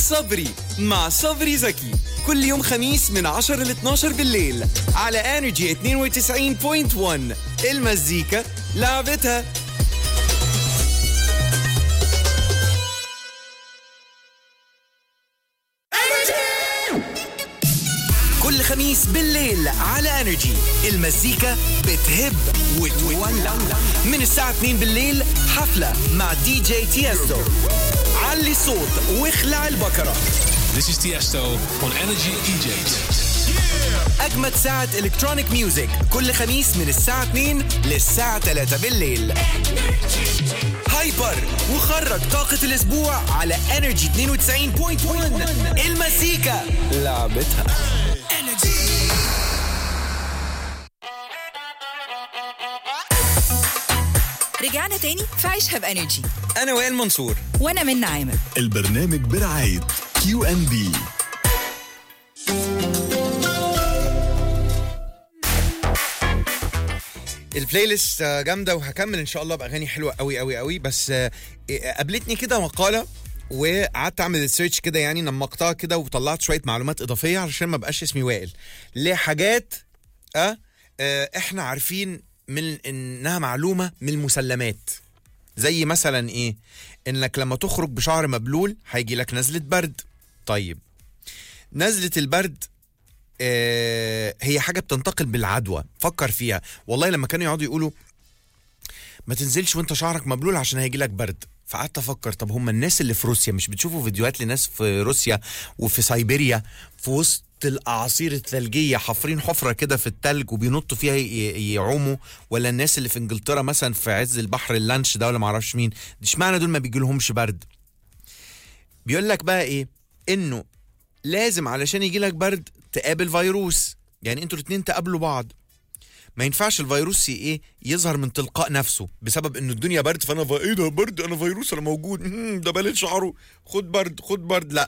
صبري مع صبري زكي كل يوم خميس من 10 ل 12 بالليل على انرجي 92.1 المزيكا لعبتها كل خميس بالليل على انرجي المزيكا بتهب وتولع من الساعة 2 بالليل حفلة مع دي جي تيستو علي الصوت واخلع البكرة This is Tiesto on Energy EJs. أجمد ساعة إلكترونيك ميوزك كل خميس من الساعة 2 للساعة 3 بالليل هايبر وخرج طاقة الأسبوع على انرجي 92.1 المزيكا لعبتها رجعنا تاني في عيشها بانرجي أنا وائل منصور وانا من عامر البرنامج برعاية كيو ام بي البلاي ليست آه، جامده وهكمل ان شاء الله باغاني حلوه قوي قوي قوي بس آه، آه، قابلتني كده مقاله وقعدت اعمل سيرش كده يعني نمقتها كده وطلعت شويه معلومات اضافيه علشان ما بقاش اسمي وائل لحاجات أه آه، احنا عارفين من انها معلومه من المسلمات زي مثلا ايه انك لما تخرج بشعر مبلول هيجي لك نزله برد طيب نزله البرد آه، هي حاجه بتنتقل بالعدوى فكر فيها والله لما كانوا يقعدوا يقولوا ما تنزلش وانت شعرك مبلول عشان هيجي لك برد فقعدت افكر طب هم الناس اللي في روسيا مش بتشوفوا فيديوهات لناس في روسيا وفي سيبيريا في وسط الاعاصير الثلجيه حافرين حفره كده في التلج وبينطوا فيها ي- يعوموا ولا الناس اللي في انجلترا مثلا في عز البحر اللانش ده ولا معرفش مين اشمعنى دول ما بيجيلهمش برد بيقول لك بقى ايه انه لازم علشان يجي لك برد تقابل فيروس يعني انتوا الاتنين تقابلوا بعض ما ينفعش الفيروس ي- ايه يظهر من تلقاء نفسه بسبب ان الدنيا برد فانا ف... ايه ده برد انا فيروس انا موجود مم، ده بلد شعره خد برد خد برد لا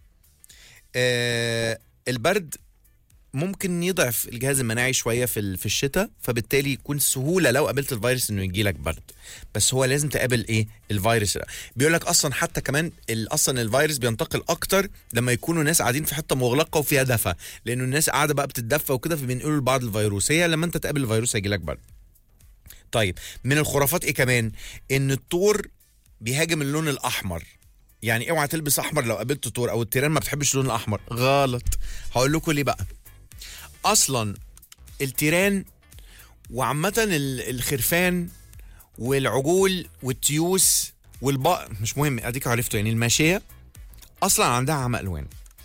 آه البرد ممكن يضعف الجهاز المناعي شويه في ال- في الشتاء فبالتالي يكون سهوله لو قابلت الفيروس انه يجي لك برد بس هو لازم تقابل ايه الفيروس ده بيقول لك اصلا حتى كمان ال- اصلا الفيروس بينتقل اكتر لما يكونوا ناس قاعدين في حته مغلقه وفيها دفى لانه الناس قاعده بقى بتتدفى وكده فبينقلوا لبعض الفيروس هي لما انت تقابل الفيروس هيجي لك برد طيب من الخرافات ايه كمان ان الطور بيهاجم اللون الاحمر يعني اوعى تلبس احمر لو قابلت طور او التيران ما بتحبش اللون الاحمر غلط هقول لكم ليه بقى اصلا التيران وعامة ال- الخرفان والعجول والتيوس والبقر مش مهم اديك عرفتوا يعني الماشية اصلا عندها عمى الوان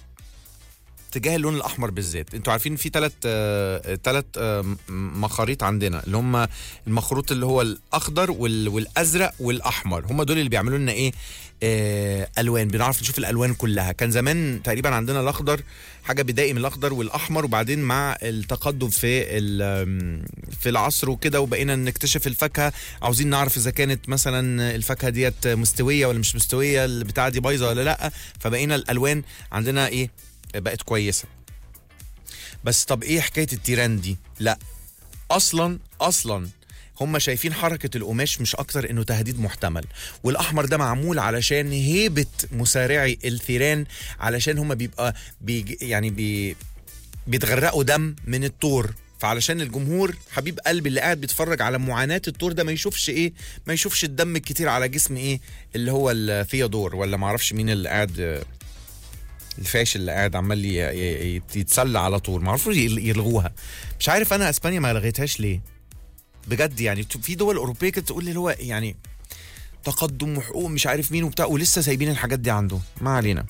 تجاه اللون الاحمر بالذات انتوا عارفين في ثلاث ثلاث مخاريط عندنا اللي هم المخروط اللي هو الاخضر وال- والازرق والاحمر هم دول اللي بيعملوا لنا ايه آه الوان بنعرف نشوف الالوان كلها كان زمان تقريبا عندنا الاخضر حاجه بدائي من الاخضر والاحمر وبعدين مع التقدم في ال- في العصر وكده وبقينا نكتشف الفاكهه عاوزين نعرف اذا كانت مثلا الفاكهه ديت مستويه ولا مش مستويه البتاعه دي بايظه ولا لا فبقينا الالوان عندنا ايه بقت كويسه بس طب ايه حكايه التيران دي لا اصلا اصلا هم شايفين حركة القماش مش أكتر إنه تهديد محتمل والأحمر ده معمول علشان هيبة مسارعي الثيران علشان هم بيبقى بيج يعني بي بيتغرقوا دم من الطور فعلشان الجمهور حبيب قلبي اللي قاعد بيتفرج على معاناة الطور ده ما يشوفش ايه ما يشوفش الدم الكتير على جسم ايه اللي هو الثيودور ولا معرفش مين اللي قاعد آه، الفاشل اللي قاعد عمال ي- ي- ي- يتسلى على طول معرفوش يل- يلغوها مش عارف انا اسبانيا ما لغيتهاش ليه بجد يعني ت- في دول اوروبيه كده تقول لي اللي هو يعني تقدم وحقوق مش عارف مين وبتاع ولسه سايبين الحاجات دي عنده ما علينا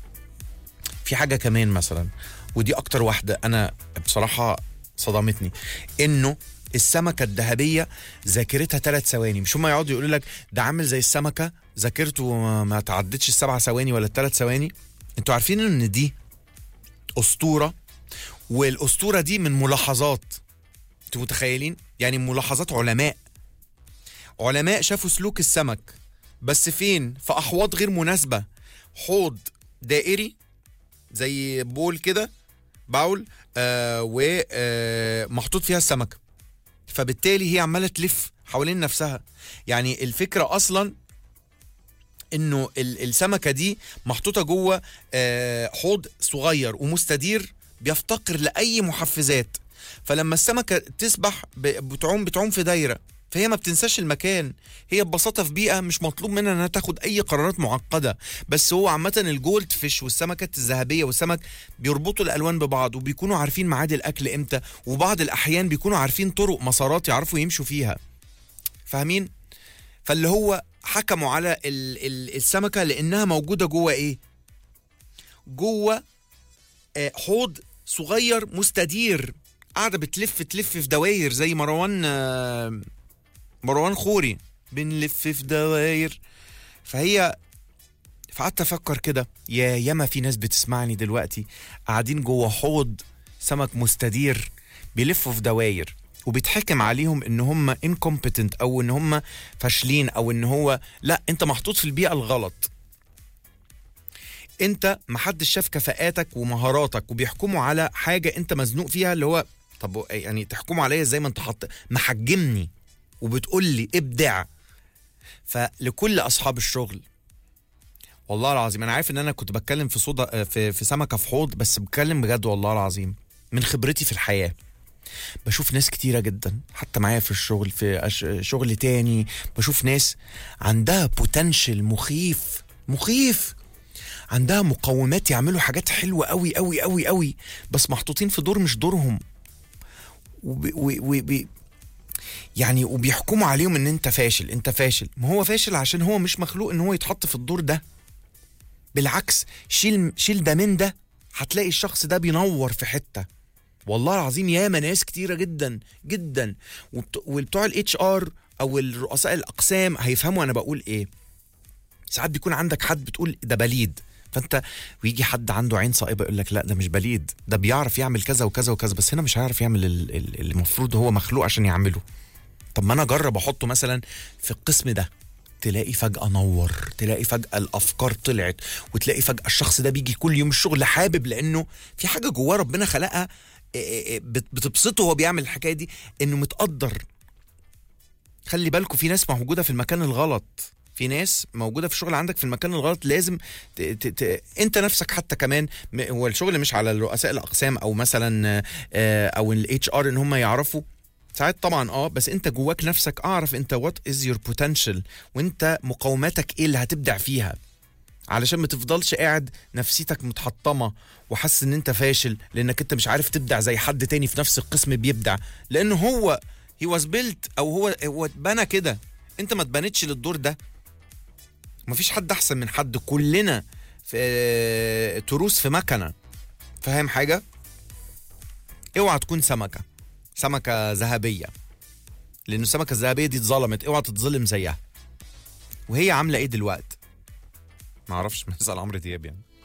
في حاجه كمان مثلا ودي اكتر واحده انا بصراحه صدمتني انه السمكه الذهبيه ذاكرتها ثلاث ثواني مش هم يقعدوا يقولوا لك ده عامل زي السمكه ذاكرته ما- ما تعدتش السبع ثواني ولا الثلاث ثواني انتوا عارفين ان دي اسطوره والاسطوره دي من ملاحظات انتوا متخيلين يعني ملاحظات علماء علماء شافوا سلوك السمك بس فين في احواض غير مناسبه حوض دائري زي بول كده باول آه ومحطوط فيها السمكه فبالتالي هي عماله تلف حوالين نفسها يعني الفكره اصلا انه ال- السمكه دي محطوطه جوه آه، حوض صغير ومستدير بيفتقر لاي محفزات فلما السمكه تسبح ب- بتعوم بتعوم في دايره فهي ما بتنساش المكان هي ببساطه في بيئه مش مطلوب منها انها تاخد اي قرارات معقده بس هو عامه الجولد فيش والسمكات الذهبيه والسمك بيربطوا الالوان ببعض وبيكونوا عارفين ميعاد الاكل امتى وبعض الاحيان بيكونوا عارفين طرق مسارات يعرفوا يمشوا فيها فاهمين فاللي هو حكموا على ال ال السمكه لانها موجوده جوه ايه جوه آه، حوض صغير مستدير قاعده بتلف تلف في دواير زي مروان آه، مروان خوري بنلف في دواير فهي فقعدت افكر كده يا ياما في ناس بتسمعني دلوقتي قاعدين جوه حوض سمك مستدير بيلفوا في دواير وبيتحكم عليهم ان هم incompetent او ان هم فاشلين او ان هو لا انت محطوط في البيئه الغلط انت محدش شاف كفاءاتك ومهاراتك وبيحكموا على حاجه انت مزنوق فيها اللي هو طب يعني تحكموا عليا زي ما انت حط محجمني وبتقول لي ابدع فلكل اصحاب الشغل والله العظيم انا عارف ان انا كنت بتكلم في صودا في في سمكه في حوض بس بتكلم بجد والله العظيم من خبرتي في الحياه بشوف ناس كتيرة جدا حتى معايا في الشغل في أش- شغل تاني بشوف ناس عندها بوتنشل مخيف مخيف عندها مقومات يعملوا حاجات حلوة قوي قوي قوي قوي بس محطوطين في دور مش دورهم وب... و... و... ب... يعني وبيحكموا عليهم ان انت فاشل انت فاشل ما هو فاشل عشان هو مش مخلوق ان هو يتحط في الدور ده بالعكس شيل شيل ده من ده هتلاقي الشخص ده بينور في حته والله العظيم ياما ناس كتيره جدا جدا وبت- وبتوع الاتش ار او الرؤساء الاقسام هيفهموا انا بقول ايه ساعات بيكون عندك حد بتقول ده بليد فانت ويجي حد عنده عين صائبه يقول لك لا ده مش بليد ده بيعرف يعمل كذا وكذا وكذا بس هنا مش هيعرف يعمل ال- ال- اللي المفروض هو مخلوق عشان يعمله طب ما انا اجرب احطه مثلا في القسم ده تلاقي فجأة نور تلاقي فجأة الأفكار طلعت وتلاقي فجأة الشخص ده بيجي كل يوم الشغل حابب لأنه في حاجة جواه ربنا خلقها إيه إيه إيه بت- بتبسطه وهو بيعمل الحكاية دي إنه متقدر خلي بالكم في ناس موجودة في المكان الغلط في ناس موجودة في الشغل عندك في المكان الغلط لازم ت... ت... ت... انت نفسك حتى كمان م- هو الشغل مش على رؤساء الاقسام او مثلا آه، او الاتش ار ان هم يعرفوا ساعات طبعا اه بس انت جواك نفسك اعرف انت وات از يور بوتنشال وانت مقوماتك ايه اللي هتبدع فيها علشان ما تفضلش قاعد نفسيتك متحطمه وحاسس ان انت فاشل لانك انت مش عارف تبدع زي حد تاني في نفس القسم بيبدع لان هو هي واز بيلت او هو هو اتبنى كده انت ما اتبنتش للدور ده مفيش حد احسن من حد كلنا في تروس في مكنه فاهم حاجه اوعى تكون سمكه سمكه ذهبيه لان السمكه الذهبيه دي اتظلمت اوعى تتظلم زيها وهي عامله ايه دلوقتي ما اعرفش مثل عمرو دياب يعني